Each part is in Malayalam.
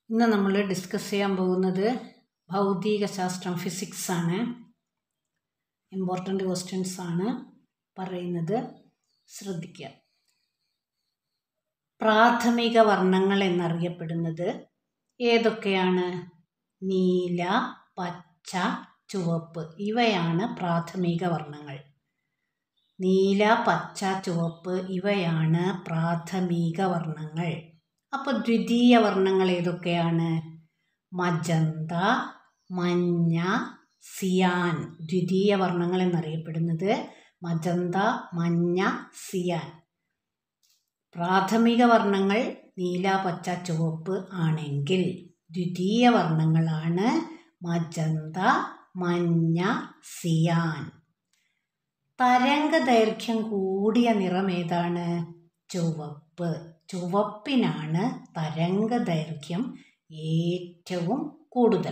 ഇന്ന് നമ്മൾ ഡിസ്കസ് ചെയ്യാൻ പോകുന്നത് ഭൗതിക ശാസ്ത്രം ഫിസിക്സ് ആണ് ഇമ്പോർട്ടൻ്റ് ക്വസ്റ്റ്യൻസ് ആണ് പറയുന്നത് ശ്രദ്ധിക്കുക പ്രാഥമിക വർണ്ണങ്ങൾ എന്നറിയപ്പെടുന്നത് ഏതൊക്കെയാണ് നീല പച്ച ചുവപ്പ് ഇവയാണ് പ്രാഥമിക വർണ്ണങ്ങൾ നീല പച്ച ചുവപ്പ് ഇവയാണ് പ്രാഥമിക വർണ്ണങ്ങൾ അപ്പോൾ ദ്വിതീയ വർണ്ണങ്ങൾ ഏതൊക്കെയാണ് മജന്ത മഞ്ഞ സിയാൻ ദ്വിതീയ വർണ്ണങ്ങൾ എന്നറിയപ്പെടുന്നത് മജന്ത മഞ്ഞ സിയാൻ പ്രാഥമിക വർണ്ണങ്ങൾ നീല പച്ച ചുവപ്പ് ആണെങ്കിൽ ദ്വിതീയ വർണ്ണങ്ങളാണ് മജന്ത മഞ്ഞ സിയാൻ തരംഗ ദൈർഘ്യം കൂടിയ നിറം ഏതാണ് ചുവപ്പ് ചുവപ്പിനാണ് തരംഗ ദൈർഘ്യം ഏറ്റവും കൂടുതൽ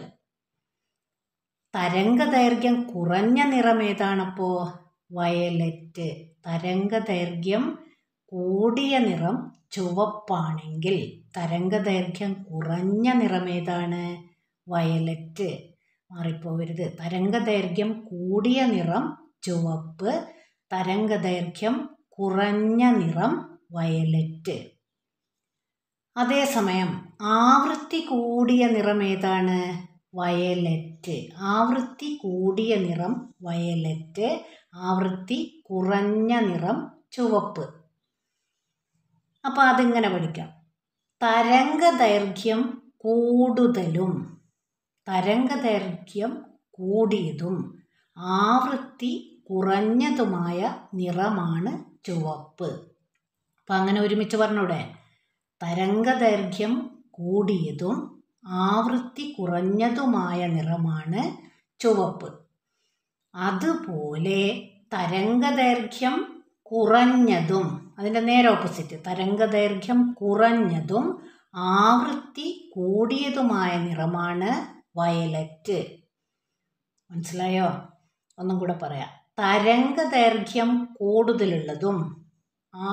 തരംഗ ദൈർഘ്യം കുറഞ്ഞ നിറം ഏതാണപ്പോൾ വയലറ്റ് തരംഗ ദൈർഘ്യം കൂടിയ നിറം ചുവപ്പാണെങ്കിൽ തരംഗ ദൈർഘ്യം കുറഞ്ഞ നിറം ഏതാണ് വയലറ്റ് മാറിപ്പോവരുത് തരംഗ ദൈർഘ്യം കൂടിയ നിറം ചുവപ്പ് തരംഗ ദൈർഘ്യം കുറഞ്ഞ നിറം വയലറ്റ് അതേസമയം ആവൃത്തി കൂടിയ നിറം ഏതാണ് വയലറ്റ് ആവൃത്തി കൂടിയ നിറം വയലറ്റ് ആവൃത്തി കുറഞ്ഞ നിറം ചുവപ്പ് അപ്പോൾ അതിങ്ങനെ പഠിക്കാം തരംഗ ദൈർഘ്യം കൂടുതലും തരംഗ ദൈർഘ്യം കൂടിയതും ആവൃത്തി കുറഞ്ഞതുമായ നിറമാണ് ചുവപ്പ് അപ്പം അങ്ങനെ ഒരുമിച്ച് പറഞ്ഞൂടെ തരംഗ ദൈർഘ്യം കൂടിയതും ആവൃത്തി കുറഞ്ഞതുമായ നിറമാണ് ചുവപ്പ് അതുപോലെ തരംഗ ദൈർഘ്യം കുറഞ്ഞതും അതിൻ്റെ നേരെ ഓപ്പോസിറ്റ് തരംഗ ദൈർഘ്യം കുറഞ്ഞതും ആവൃത്തി കൂടിയതുമായ നിറമാണ് വയലറ്റ് മനസ്സിലായോ ഒന്നും കൂടെ പറയാം തരംഗ ദൈർഘ്യം കൂടുതലുള്ളതും ആ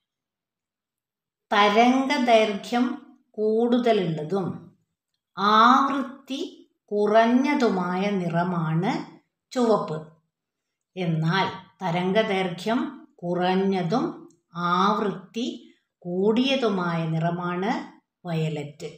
തരംഗ ദൈർഘ്യം കൂടുതലുള്ളതും ആവൃത്തി കുറഞ്ഞതുമായ നിറമാണ് ചുവപ്പ് എന്നാൽ തരംഗ ദൈർഘ്യം കുറഞ്ഞതും ആവൃത്തി കൂടിയതുമായ നിറമാണ് വയലറ്റ്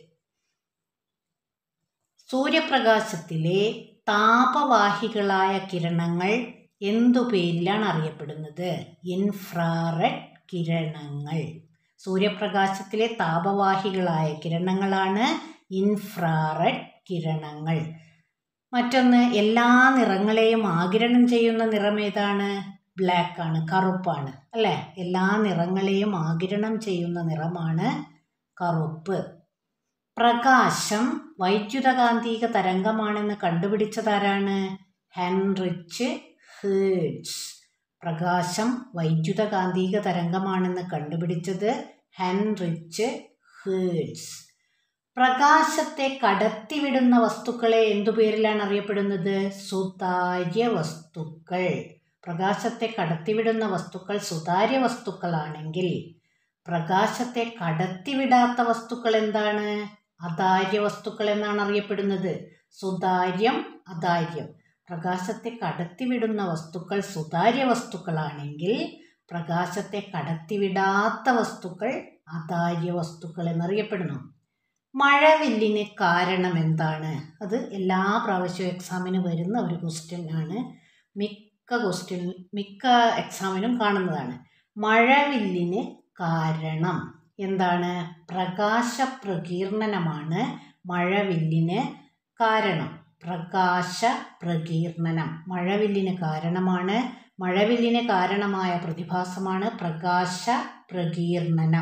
സൂര്യപ്രകാശത്തിലെ താപവാഹികളായ കിരണങ്ങൾ എന്തു പേരിലാണ് അറിയപ്പെടുന്നത് ഇൻഫ്രാറെഡ് കിരണങ്ങൾ സൂര്യപ്രകാശത്തിലെ താപവാഹികളായ കിരണങ്ങളാണ് ഇൻഫ്രാറെഡ് കിരണങ്ങൾ മറ്റൊന്ന് എല്ലാ നിറങ്ങളെയും ആകിരണം ചെയ്യുന്ന നിറം ഏതാണ് ബ്ലാക്ക് ആണ് കറുപ്പാണ് അല്ലേ എല്ലാ നിറങ്ങളെയും ആകിരണം ചെയ്യുന്ന നിറമാണ് കറുപ്പ് പ്രകാശം വൈദ്യുതകാന്തിക തരംഗമാണെന്ന് കണ്ടുപിടിച്ചതാരാണ് ഹെൻറിച്ച് ഹേഡ്സ് പ്രകാശം വൈദ്യുതകാന്തിക തരംഗമാണെന്ന് കണ്ടുപിടിച്ചത് ഹെൻറിച്ച് ഹേഡ്സ് പ്രകാശത്തെ കടത്തിവിടുന്ന വസ്തുക്കളെ എന്തു പേരിലാണ് അറിയപ്പെടുന്നത് സുതാര്യ വസ്തുക്കൾ പ്രകാശത്തെ കടത്തിവിടുന്ന വസ്തുക്കൾ സുതാര്യ വസ്തുക്കളാണെങ്കിൽ പ്രകാശത്തെ കടത്തിവിടാത്ത വസ്തുക്കൾ എന്താണ് അതാര്യ വസ്തുക്കൾ എന്നാണ് അറിയപ്പെടുന്നത് സുതാര്യം അതാര്യം പ്രകാശത്തെ കടത്തിവിടുന്ന വസ്തുക്കൾ സുതാര്യ വസ്തുക്കളാണെങ്കിൽ പ്രകാശത്തെ കടത്തിവിടാത്ത വസ്തുക്കൾ അതാര്യ വസ്തുക്കൾ എന്നറിയപ്പെടുന്നു മഴവില്ലിന് കാരണം എന്താണ് അത് എല്ലാ പ്രാവശ്യവും എക്സാമിന് വരുന്ന ഒരു ക്വസ്റ്റ്യൻ ആണ് മിക്ക ക്വസ്റ്റ്യൻ മിക്ക എക്സാമിനും കാണുന്നതാണ് മഴവില്ലിന് കാരണം എന്താണ് പ്രകാശ പ്രകീർണനമാണ് മഴവില്ലിന് കാരണം പ്രകാശ പ്രകീർണനം മഴവില്ലിന് കാരണമാണ് മഴവില്ലിന് കാരണമായ പ്രതിഭാസമാണ് പ്രകാശ പ്രകീർണനം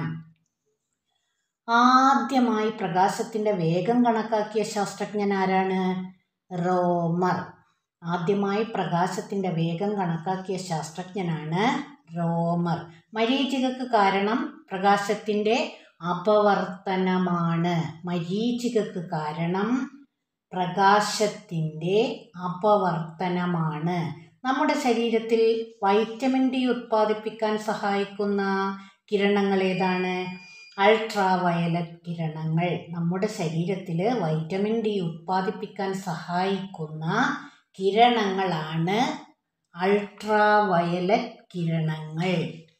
ആദ്യമായി പ്രകാശത്തിൻ്റെ വേഗം കണക്കാക്കിയ ശാസ്ത്രജ്ഞൻ ആരാണ് റോമർ ആദ്യമായി പ്രകാശത്തിൻ്റെ വേഗം കണക്കാക്കിയ ശാസ്ത്രജ്ഞനാണ് റോമർ മരീചികക്ക് കാരണം പ്രകാശത്തിൻ്റെ അപവർത്തനമാണ് മരീചികക്ക് കാരണം പ്രകാശത്തിൻ്റെ അപവർത്തനമാണ് നമ്മുടെ ശരീരത്തിൽ വൈറ്റമിൻ ഡി ഉത്പാദിപ്പിക്കാൻ സഹായിക്കുന്ന കിരണങ്ങൾ ഏതാണ് അൾട്രാ വയലറ്റ് കിരണങ്ങൾ നമ്മുടെ ശരീരത്തിൽ വൈറ്റമിൻ ഡി ഉത്പാദിപ്പിക്കാൻ സഹായിക്കുന്ന കിരണങ്ങളാണ് അൾട്രാ വയലറ്റ് കിരണങ്ങൾ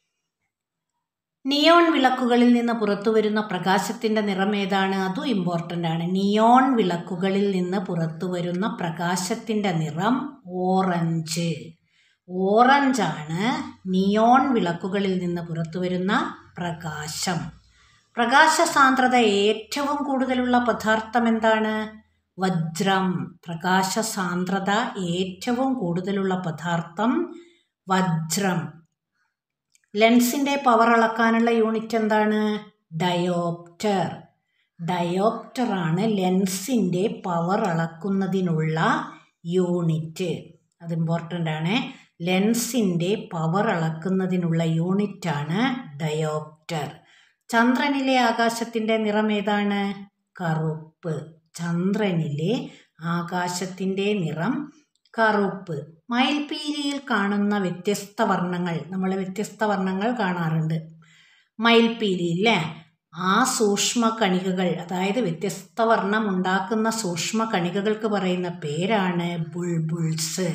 നിയോൺ വിളക്കുകളിൽ നിന്ന് പുറത്തു വരുന്ന പ്രകാശത്തിൻ്റെ നിറം ഏതാണ് അതും ഇമ്പോർട്ടൻ്റ് ആണ് നിയോൺ വിളക്കുകളിൽ നിന്ന് പുറത്തു വരുന്ന പ്രകാശത്തിൻ്റെ നിറം ഓറഞ്ച് ഓറഞ്ചാണ് നിയോൺ വിളക്കുകളിൽ നിന്ന് പുറത്തു വരുന്ന പ്രകാശം പ്രകാശ സാന്ദ്രത ഏറ്റവും കൂടുതലുള്ള പദാർത്ഥം എന്താണ് വജ്രം പ്രകാശ സാന്ദ്രത ഏറ്റവും കൂടുതലുള്ള പദാർത്ഥം വജ്രം ലെൻസിൻ്റെ പവർ അളക്കാനുള്ള യൂണിറ്റ് എന്താണ് ഡയോപ്റ്റർ ഡയോപ്റ്റർ ആണ് ലെൻസിൻ്റെ പവർ അളക്കുന്നതിനുള്ള യൂണിറ്റ് അത് ഇമ്പോർട്ടൻ്റ് ആണ് ലെൻസിൻ്റെ പവർ അളക്കുന്നതിനുള്ള യൂണിറ്റാണ് ഡയോപ്റ്റർ ചന്ദ്രനിലെ ആകാശത്തിൻ്റെ നിറം ഏതാണ് കറുപ്പ് ചന്ദ്രനിലെ ആകാശത്തിൻ്റെ നിറം കറുപ്പ് മയിൽപീലിയിൽ കാണുന്ന വ്യത്യസ്ത വർണ്ണങ്ങൾ നമ്മൾ വ്യത്യസ്ത വർണ്ണങ്ങൾ കാണാറുണ്ട് മയിൽപീലി അല്ലേ ആ സൂക്ഷ്മ കണികകൾ അതായത് വ്യത്യസ്ത വർണ്ണം ഉണ്ടാക്കുന്ന സൂക്ഷ്മ കണികകൾക്ക് പറയുന്ന പേരാണ് ബുൾബുൾസ്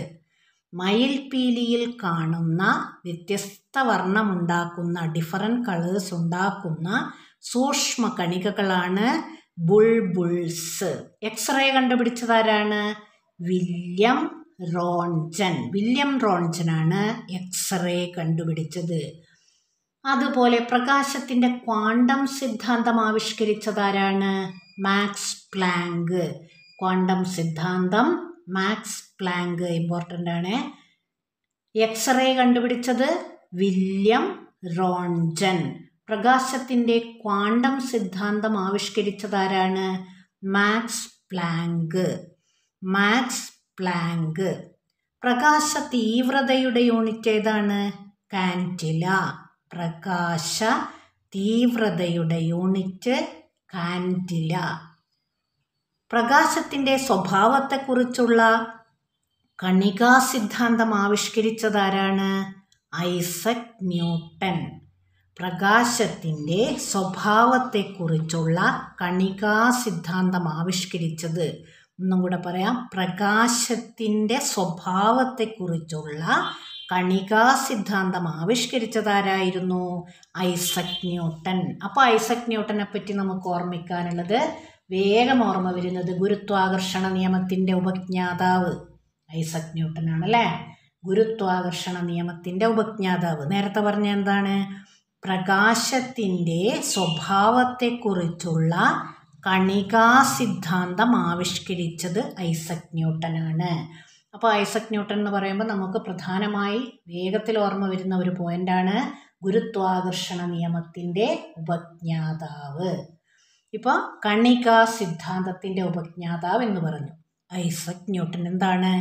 മയിൽപീലിയിൽ കാണുന്ന വ്യത്യസ്ത വർണ്ണമുണ്ടാക്കുന്ന ഡിഫറൻറ്റ് കളേഴ്സ് ഉണ്ടാക്കുന്ന സൂക്ഷ്മ കണികകളാണ് ബുൾബുൾസ് എക്സ്റേ കണ്ടുപിടിച്ചതാരാണ് വില്യം റോൺജൻ വില്യം റോൺജനാണ് എക്സ്റേ കണ്ടുപിടിച്ചത് അതുപോലെ പ്രകാശത്തിൻ്റെ ക്വാണ്ടം സിദ്ധാന്തം ആവിഷ്കരിച്ചതാരാണ് മാക്സ് പ്ലാങ്ക് ക്വാണ്ടം സിദ്ധാന്തം മാക്സ് പ്ലാങ്ക് ഇമ്പോർട്ടൻ്റ് ആണ് എക്സ്റേ കണ്ടുപിടിച്ചത് വില്യം റോൺജൻ പ്രകാശത്തിൻ്റെ ക്വാണ്ടം സിദ്ധാന്തം ആവിഷ്കരിച്ചതാരാണ് മാക്സ് പ്ലാങ്ക് മാക്സ് പ്ലാങ്ക് പ്രകാശ തീവ്രതയുടെ യൂണിറ്റ് ഏതാണ് കാൻറ്റില പ്രകാശ തീവ്രതയുടെ യൂണിറ്റ് കാൻറ്റില പ്രകാശത്തിൻ്റെ സ്വഭാവത്തെക്കുറിച്ചുള്ള കണികാ സിദ്ധാന്തം ആവിഷ്കരിച്ചതാരാണ് ഐസക് ന്യൂട്ടൻ പ്രകാശത്തിൻ്റെ സ്വഭാവത്തെക്കുറിച്ചുള്ള കണികാ സിദ്ധാന്തം ആവിഷ്കരിച്ചത് ഒന്നും കൂടെ പറയാം പ്രകാശത്തിൻ്റെ സ്വഭാവത്തെക്കുറിച്ചുള്ള കണികാ സിദ്ധാന്തം ആവിഷ്കരിച്ചതാരായിരുന്നു ഐസക് ന്യൂട്ടൻ അപ്പോൾ ഐസക് ന്യൂട്ടനെ പറ്റി നമുക്ക് ഓർമ്മിക്കാനുള്ളത് വേഗം ഓർമ്മ വരുന്നത് ഗുരുത്വാകർഷണ നിയമത്തിൻ്റെ ഉപജ്ഞാതാവ് ഐസക് ന്യൂട്ടൻ ആണല്ലേ ഗുരുത്വാകർഷണ നിയമത്തിൻ്റെ ഉപജ്ഞാതാവ് നേരത്തെ പറഞ്ഞ എന്താണ് പ്രകാശത്തിൻ്റെ സ്വഭാവത്തെക്കുറിച്ചുള്ള കണികാ സിദ്ധാന്തം ആവിഷ്കരിച്ചത് ഐസക് ന്യൂട്ടനാണ് അപ്പോൾ ഐസക് ന്യൂട്ടൻ എന്ന് പറയുമ്പോൾ നമുക്ക് പ്രധാനമായി വേഗത്തിൽ ഓർമ്മ വരുന്ന ഒരു പോയിൻ്റാണ് ഗുരുത്വാകർഷണ നിയമത്തിൻ്റെ ഉപജ്ഞാതാവ് ഇപ്പോൾ കണികാ സിദ്ധാന്തത്തിൻ്റെ ഉപജ്ഞാതാവ് എന്ന് പറഞ്ഞു ഐസക് ന്യൂട്ടൻ എന്താണ്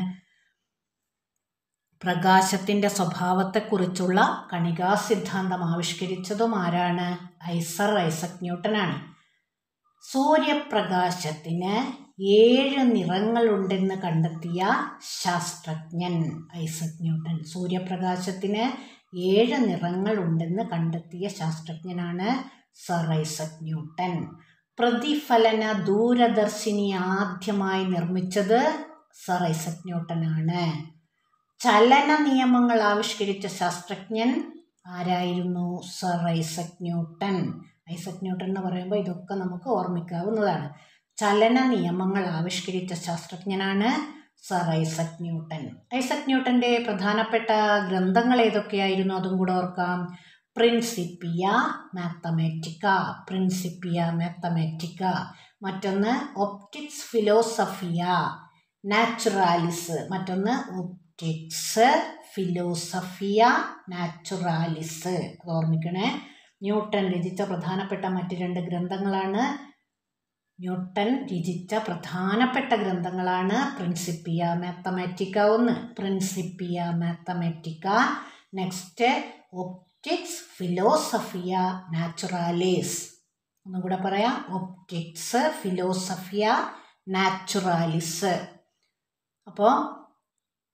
പ്രകാശത്തിൻ്റെ സ്വഭാവത്തെക്കുറിച്ചുള്ള കണികാ സിദ്ധാന്തം ആവിഷ്കരിച്ചതും ആരാണ് ഐസർ ഐസക് ന്യൂട്ടനാണ് സൂര്യപ്രകാശത്തിന് ഏഴ് നിറങ്ങളുണ്ടെന്ന് കണ്ടെത്തിയ ശാസ്ത്രജ്ഞൻ ഐസക് ന്യൂട്ടൻ സൂര്യപ്രകാശത്തിന് ഏഴ് നിറങ്ങളുണ്ടെന്ന് കണ്ടെത്തിയ ശാസ്ത്രജ്ഞനാണ് സർ ഐസക് ന്യൂട്ടൻ പ്രതിഫലന ദൂരദർശിനി ആദ്യമായി നിർമ്മിച്ചത് സർ ഐസക് ന്യൂട്ടനാണ് ചലന നിയമങ്ങൾ ആവിഷ്കരിച്ച ശാസ്ത്രജ്ഞൻ ആരായിരുന്നു sir Isaac Newton Isaac Newton എന്ന് പറയുമ്പോൾ ഇതൊക്കെ നമുക്ക് ഓർമ്മിക്കാവുന്നതാണ് ചലന നിയമങ്ങൾ ആവിഷ്കരിച്ച ശാസ്ത്രജ്ഞനാണ് സർ ഐസക് ന്യൂട്ടൻ ഐസക് ന്യൂട്ടൻ്റെ പ്രധാനപ്പെട്ട ഗ്രന്ഥങ്ങൾ ഏതൊക്കെയായിരുന്നു അതും കൂടെ ഓർക്കാം പ്രിൻസിപ്പിയ മാത്തമാറ്റിക്ക പ്രിൻസിപ്പിയ മാത്തമാറ്റിക്ക മറ്റൊന്ന് ഒപ്റ്റിക്സ് ഫിലോസഫിയ നാച്ചുറാലിസ് മറ്റൊന്ന് ഒപ്റ്റിക്സ് ഫിലോസഫിയ നാച്ചുറാലിസ് അത് ഓർമ്മിക്കണേ ന്യൂട്ടൻ രചിച്ച പ്രധാനപ്പെട്ട മറ്റ് രണ്ട് ഗ്രന്ഥങ്ങളാണ് ന്യൂട്ടൻ രചിച്ച പ്രധാനപ്പെട്ട ഗ്രന്ഥങ്ങളാണ് പ്രിൻസിപ്പിയ മാത്തമാറ്റിക്ക ഒന്ന് Principia Mathematica next Optics Philosophia Naturalis ഒന്നും കൂടെ പറയാം ഒപ്റ്റിക്സ് ഫിലോസഫിയ നാച്ചുറാലിസ് അപ്പോൾ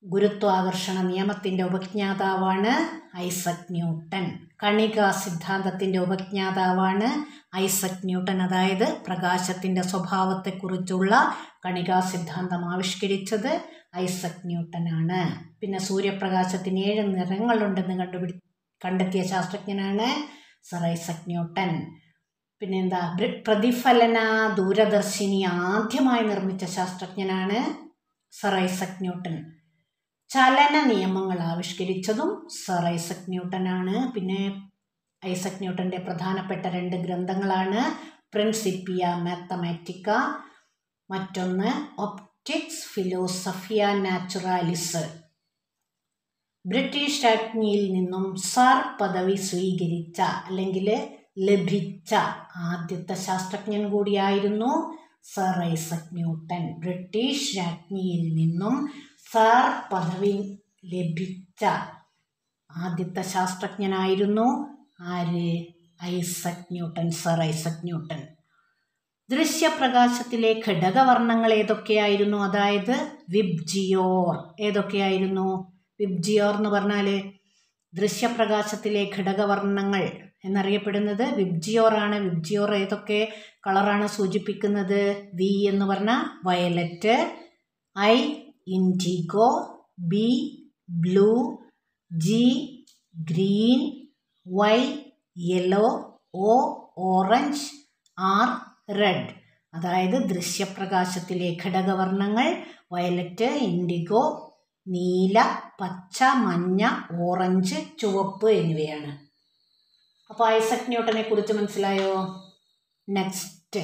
ഗുരുത്വാകർഷണ നിയമത്തിൻ്റെ ഉപജ്ഞാതാവാണ് ഐസക് ന്യൂട്ടൻ കണികാ സിദ്ധാന്തത്തിൻ്റെ ഉപജ്ഞാതാവാണ് ഐസക് ന്യൂട്ടൻ അതായത് പ്രകാശത്തിൻ്റെ സ്വഭാവത്തെക്കുറിച്ചുള്ള കണികാ സിദ്ധാന്തം ആവിഷ്കരിച്ചത് ഐസക് ന്യൂട്ടനാണ് പിന്നെ സൂര്യപ്രകാശത്തിന് ഏഴ് നിറങ്ങളുണ്ടെന്ന് കണ്ടുപിടി കണ്ടെത്തിയ ശാസ്ത്രജ്ഞനാണ് സർ ഐസക് ന്യൂട്ടൻ പിന്നെന്താ ബ്ര- പ്രതിഫലന ദൂരദർശിനി ആദ്യമായി നിർമ്മിച്ച ശാസ്ത്രജ്ഞനാണ് സർ ഐസക് ന്യൂട്ടൻ ചലന നിയമങ്ങൾ ആവിഷ്കരിച്ചതും സർ ഐസക് ന്യൂട്ടനാണ് പിന്നെ ഐസക് ന്യൂട്ടൻ്റെ പ്രധാനപ്പെട്ട രണ്ട് ഗ്രന്ഥങ്ങളാണ് പ്രിൻസിപ്പിയ മാത്തമാറ്റിക്ക മറ്റൊന്ന് ഒപ്റ്റിക്സ് ഫിലോസഫിയ നാച്ചുറാലിസ് ബ്രിട്ടീഷ് രാജ്ഞിയിൽ നിന്നും സർ പദവി സ്വീകരിച്ച അല്ലെങ്കിൽ ലഭിച്ച ആദ്യത്തെ ശാസ്ത്രജ്ഞൻ കൂടിയായിരുന്നു സർ ഐസക് ന്യൂട്ടൻ ബ്രിട്ടീഷ് രാജ്ഞിയിൽ നിന്നും സർ പദവി ലഭിച്ച ആദ്യത്തെ ശാസ്ത്രജ്ഞനായിരുന്നു ആര് Isaac Newton sir Isaac Newton ദൃശ്യപ്രകാശത്തിലെ ഘടകവർണ്ണങ്ങൾ ഏതൊക്കെയായിരുന്നു അതായത് വിബ്ജിയോർ ഏതൊക്കെയായിരുന്നു വിബ്ജിയോർ എന്ന് പറഞ്ഞാൽ ദൃശ്യപ്രകാശത്തിലെ ഘടകവർണ്ണങ്ങൾ എന്നറിയപ്പെടുന്നത് വിബ്ജിയോർ ആണ് വിബ്ജിയോർ ഏതൊക്കെ കളറാണ് സൂചിപ്പിക്കുന്നത് വി എന്ന് പറഞ്ഞാൽ violet I indigo B blue G green Y yellow O orange R red അതായത് ദൃശ്യപ്രകാശത്തിലെ ഘടകവർണ്ണങ്ങൾ വയലറ്റ് ഇൻഡിഗോ നീല പച്ച മഞ്ഞ ഓറഞ്ച് ചുവപ്പ് എന്നിവയാണ് അപ്പോൾ ഐസക് ന്യൂട്ടനെ കുറിച്ച് മനസ്സിലായോ നെക്സ്റ്റ്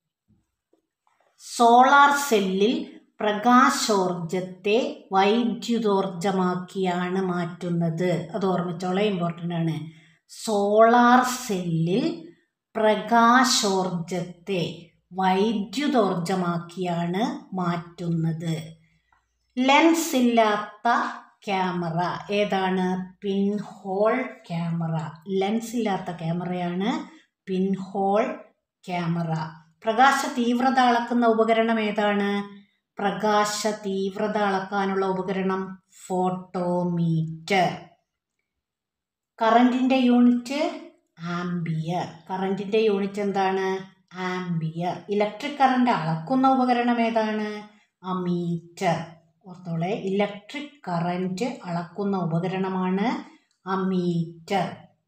സോളാർ സെല്ലിൽ പ്രകാശോർജത്തെ വൈദ്യുതോർജമാക്കിയാണ് മാറ്റുന്നത് അത് ഓർമ്മിച്ചോളെ ഇമ്പോർട്ടൻ്റ് ആണ് സോളാർ സെല്ലിൽ പ്രകാശോർജത്തെ വൈദ്യുതോർജമാക്കിയാണ് മാറ്റുന്നത് ലെൻസ് ഇല്ലാത്ത ക്യാമറ ഏതാണ് പിൻഹോൾ ക്യാമറ ലെൻസ് ഇല്ലാത്ത ക്യാമറയാണ് പിൻഹോൾ ക്യാമറ പ്രകാശ തീവ്രത അളക്കുന്ന ഉപകരണം ഏതാണ് പ്രകാശ തീവ്രത അളക്കാനുള്ള ഉപകരണം ഫോട്ടോമീറ്റർ കറണ്ടിൻ്റെ യൂണിറ്റ് ആംബിയർ കറണ്ടിൻ്റെ യൂണിറ്റ് എന്താണ് ആംബിയർ ഇലക്ട്രിക് കറണ്ട് അളക്കുന്ന ഉപകരണം ഏതാണ് അമീറ്റർ ഓർത്തോളെ ഇലക്ട്രിക് കറന്റ് അളക്കുന്ന ഉപകരണമാണ് അമീറ്റർ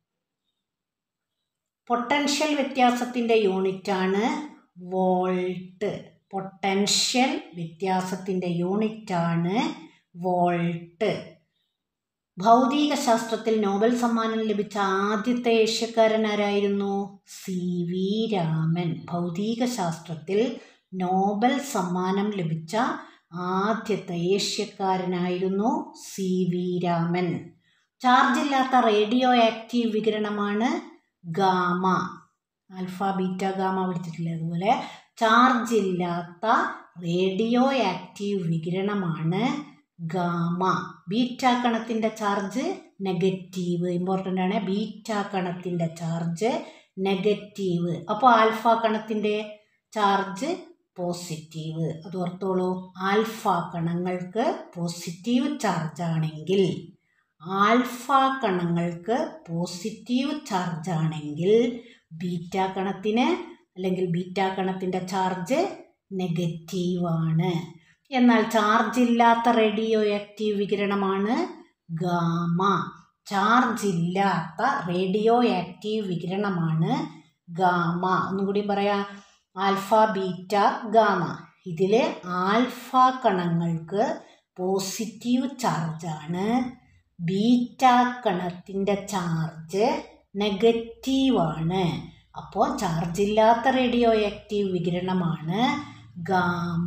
പൊട്ടൻഷ്യൽ വ്യത്യാസത്തിൻ്റെ യൂണിറ്റാണ് വോൾട്ട് പൊട്ടൻഷ്യൽ വ്യത്യാസത്തിൻ്റെ യൂണിറ്റാണ് വോൾട്ട് ഭൗതിക ശാസ്ത്രത്തിൽ നോബൽ സമ്മാനം ലഭിച്ച ആദ്യത്തെ ഏഷ്യക്കാരൻ ആരായിരുന്നു സി വി രാമൻ ഭൗതിക ശാസ്ത്രത്തിൽ നോബൽ സമ്മാനം ലഭിച്ച ആദ്യത്തെ ഏഷ്യക്കാരനായിരുന്നു സി വി രാമൻ ചാർജില്ലാത്ത റേഡിയോ ആക്റ്റീവ് വികിരണമാണ് ഗാമ ആൽഫ ബീറ്റ ഗാമ പഠിച്ചിട്ടില്ലേ അതുപോലെ ചാർജ് ഇല്ലാത്ത റേഡിയോ ആക്റ്റീവ് വികിരണമാണ് ഗാമ ബീറ്റ കണത്തിൻ്റെ ചാർജ് നെഗറ്റീവ് ഇമ്പോർട്ടൻ്റ് ആണ് ബീറ്റ കണത്തിൻ്റെ ചാർജ് നെഗറ്റീവ് അപ്പോൾ ആൽഫ കണത്തിൻ്റെ ചാർജ് പോസിറ്റീവ് അത് ഓർത്തോളൂ ആൽഫ കണങ്ങൾക്ക് പോസിറ്റീവ് ചാർജ് ആണെങ്കിൽ ആൽഫ കണങ്ങൾക്ക് പോസിറ്റീവ് ചാർജ് ആണെങ്കിൽ ബീറ്റ കണത്തിന് അല്ലെങ്കിൽ ബീറ്റ കണത്തിൻ്റെ ചാർജ് നെഗറ്റീവാണ് എന്നാൽ ചാർജ് ഇല്ലാത്ത റേഡിയോ ആക്റ്റീവ് വികിരണമാണ് ഗാമ ചാർജ് ഇല്ലാത്ത റേഡിയോ ആക്റ്റീവ് വികിരണമാണ് ഗാമ ഒന്നുകൂടി പറയാം ആൽഫ ബീറ്റ ഗാമ ഇതിൽ ആൽഫ കണങ്ങൾക്ക് പോസിറ്റീവ് ചാർജാണ് ബീറ്റ കണത്തിൻ്റെ ചാർജ് നെഗറ്റീവാണ് അപ്പോൾ ചാർജ് ഇല്ലാത്ത റേഡിയോ ആക്റ്റീവ് വികിരണമാണ് ഗാമ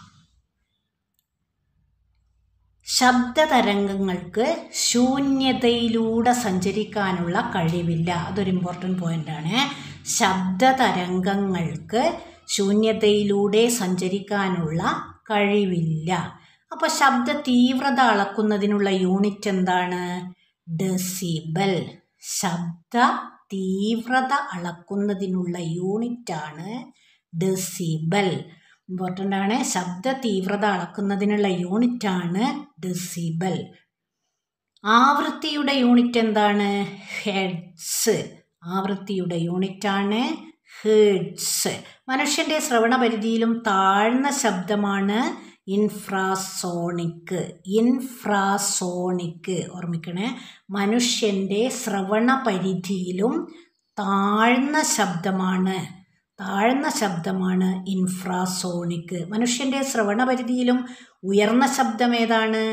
ശബ്ദതരംഗങ്ങൾക്ക് ശൂന്യതയിലൂടെ സഞ്ചരിക്കാനുള്ള കഴിവില്ല അതൊരു ഇമ്പോർട്ടൻ്റ് പോയിൻ്റാണ് ശബ്ദതരംഗങ്ങൾക്ക് ശൂന്യതയിലൂടെ സഞ്ചരിക്കാനുള്ള കഴിവില്ല അപ്പോൾ ശബ്ദ തീവ്രത അളക്കുന്നതിനുള്ള യൂണിറ്റ് എന്താണ് ഡെസിബൽ ശബ്ദ തീവ്രത അളക്കുന്നതിനുള്ള യൂണിറ്റാണ് ഡെസിബൽ ഇമ്പോർട്ടൻ്റ് ആണ് ശബ്ദ തീവ്രത അളക്കുന്നതിനുള്ള യൂണിറ്റാണ് ഡെസിബൽ ആവൃത്തിയുടെ യൂണിറ്റ് എന്താണ് ഹെഡ്സ് ആവൃത്തിയുടെ യൂണിറ്റാണ് ഹേഡ്സ് മനുഷ്യൻ്റെ ശ്രവണപരിധിയിലും താഴ്ന്ന ശബ്ദമാണ് ഇൻഫ്രാസോണിക് ഇൻഫ്രാസോണിക് ഓർമ്മിക്കണേ മനുഷ്യൻ്റെ ശ്രവണപരിധിയിലും താഴ്ന്ന ശബ്ദമാണ് താഴ്ന്ന ശബ്ദമാണ് ഇൻഫ്രാസോണിക് മനുഷ്യൻ്റെ ശ്രവണപരിധിയിലും ഉയർന്ന ശബ്ദം ഏതാണ്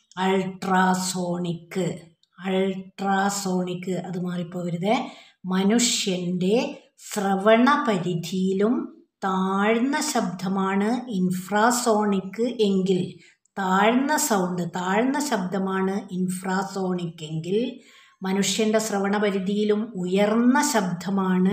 അൾട്രാസോണിക് അൾട്രാസോണിക് അത് മാറിപ്പോവരുത് മനുഷ്യൻ്റെ ശ്രവണപരിധിയിലും താഴ്ന്ന ശബ്ദമാണ് ഇൻഫ്രാസോണിക് എങ്കിൽ താഴ്ന്ന സൗണ്ട് താഴ്ന്ന ശബ്ദമാണ് ഇൻഫ്രാസോണിക് എങ്കിൽ മനുഷ്യൻ്റെ ശ്രവണപരിധിയിലും ഉയർന്ന ശബ്ദമാണ്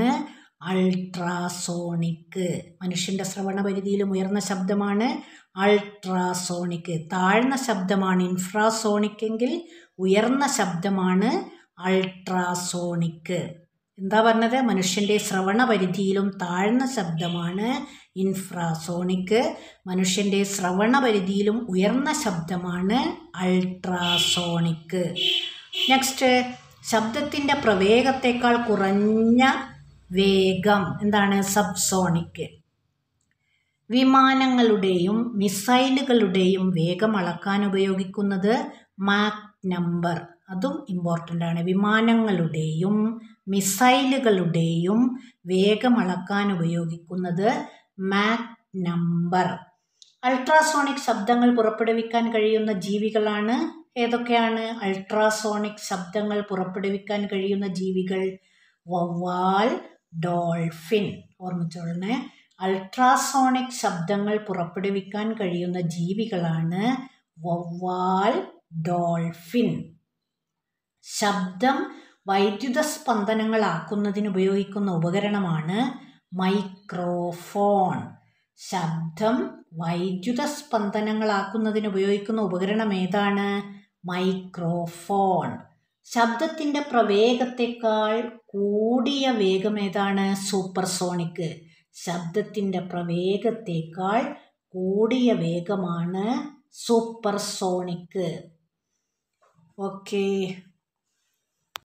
അൾട്രാസോണിക് മനുഷ്യൻ്റെ ശ്രവണപരിധിയിലും ഉയർന്ന ശബ്ദമാണ് അൾട്രാസോണിക് താഴ്ന്ന ശബ്ദമാണ് ഇൻഫ്രാസോണിക് എങ്കിൽ ഉയർന്ന ശബ്ദമാണ് അൾട്രാസോണിക് എന്താ പറഞ്ഞത് മനുഷ്യൻ്റെ ശ്രവണപരിധിയിലും താഴ്ന്ന ശബ്ദമാണ് ഇൻഫ്രാസോണിക് മനുഷ്യൻ്റെ ശ്രവണപരിധിയിലും ഉയർന്ന ശബ്ദമാണ് അൾട്രാസോണിക് നെക്സ്റ്റ് ശബ്ദത്തിൻ്റെ പ്രവേഗത്തേക്കാൾ കുറഞ്ഞ വേഗം എന്താണ് സബ്സോണിക് വിമാനങ്ങളുടെയും മിസൈലുകളുടെയും വേഗം അളക്കാൻ ഉപയോഗിക്കുന്നത് മാക് നമ്പർ അതും ഇമ്പോർട്ടൻ്റ് ആണ് വിമാനങ്ങളുടെയും മിസൈലുകളുടെയും വേഗം അളക്കാൻ ഉപയോഗിക്കുന്നത് മാക് നമ്പർ അൾട്രാസോണിക് ശബ്ദങ്ങൾ പുറപ്പെടുവിക്കാൻ കഴിയുന്ന ജീവികളാണ് ഏതൊക്കെയാണ് അൾട്രാസോണിക് ശബ്ദങ്ങൾ പുറപ്പെടുവിക്കാൻ കഴിയുന്ന ജീവികൾ വവ്വാൽ ഡോൾഫിൻ ഓർമ്മിച്ചോളണേ അൾട്രാസോണിക് ശബ്ദങ്ങൾ പുറപ്പെടുവിക്കാൻ കഴിയുന്ന ജീവികളാണ് വവ്വാൽ ഡോൾഫിൻ ശബ്ദം വൈദ്യുത സ്പന്ദനങ്ങളാക്കുന്നതിന് ഉപയോഗിക്കുന്ന ഉപകരണമാണ് മൈക്രോഫോൺ ശബ്ദം വൈദ്യുത സ്പന്ദനങ്ങളാക്കുന്നതിന് ഉപയോഗിക്കുന്ന ഉപകരണം ഏതാണ് മൈക്രോഫോൺ ശബ്ദത്തിൻ്റെ പ്രവേഗത്തെക്കാൾ കൂടിയ വേഗം ഏതാണ് സൂപ്പർസോണിക് ശബ്ദത്തിൻ്റെ പ്രവേഗത്തേക്കാൾ കൂടിയ വേഗമാണ് സൂപ്പർസോണിക് ഓക്കെ